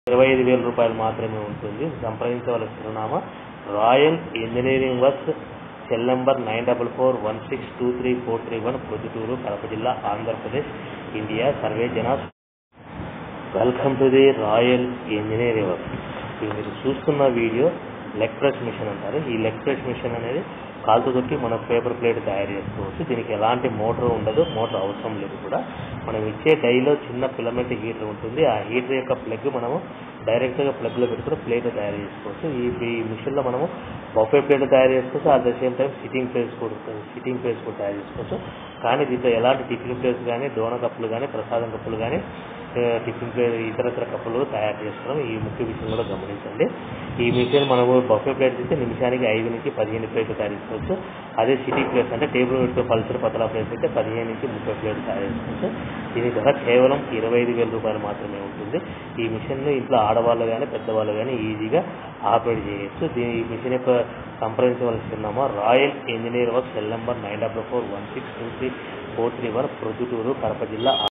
ఇరవై ఐదు వేల రూపాయలు మాత్రమే ఉంటుంది సంప్రదించవలసిన చిరునామా royal engineering works cell number nine double four one six two three four three one Proddatur Kadapa జిల్లా ఆంధ్రప్రదేశ్ ఇండియా సర్వే జనా welcome to the royal engineering work ఇది మీరు చూస్తున్న వీడియో లెగ్ ప్రెస్ మిషన్ అంటారు ఈ లెగ్ ప్రెస్ మిషన్ అనేది కాలుతో తొక్కి మనం పేపర్ ప్లేట్ తయారు చేసుకోవచ్చు దీనికి ఎలాంటి మోటార్ ఉండదు మోటార్ అవసరం లేదు కూడా మనం ఇచ్చే డైలో చిన్న ఫిలమెంట్ హీటర్ ఉంటుంది ఆ హీటర్ యొక్క ప్లగ్ మనము డైరెక్ట్గా ప్లగ్లో పెట్టుకుని ప్లేట్ తయారు చేసుకోవచ్చు ఈ ఈ మిషన్లో మనము బఫే ప్లేట్ తయారు చేసుకోవచ్చు at the same time sitting place కూడా సిట్టింగ్ ప్లేస్ కూడా తయారు చేసుకోవచ్చు కానీ దీంట్లో ఎలాంటి టిఫిన్ ప్లేస్ కానీ డోన కప్పులు కానీ ప్రసాదం కప్పులు కానీ టిఫిన్ ప్లేట్ ఇతరత్ర కప్పులు తయారు చేస్తున్నాం ఈ ముఖ్య విషయం కూడా గమనించండి ఈ మిషన్ మనము బఫే ప్లేట్ తీస్తే నిమిషానికి ఐదు నుంచి పదిహేను ప్లేట్లు తయారు చేసుకోవచ్చు అదే సిటీ ప్లేట్స్ అంటే టేబుల్ పెట్టుకో పల్సర్ పతలా ప్లేట్స్ అయితే పదిహేను నుంచి ముప్పై ప్లేట్లు తయారు చేసుకోవచ్చు దీని ధర కేవలం ఇరవై ఐదు వేల రూపాయలు మాత్రమే ఉంటుంది ఈ మిషన్ను ఇంట్లో ఆడవాళ్ళు కానీ పెద్దవాళ్ళు కానీ ఈజీగా ఆపరేట్ చేయొచ్చు దీని ఈ మిషన్ యొక్క సంప్రదించవలసిందామా royal engineer work cell number nine double four one six two three four three one Proddatur Kadapa జిల్లా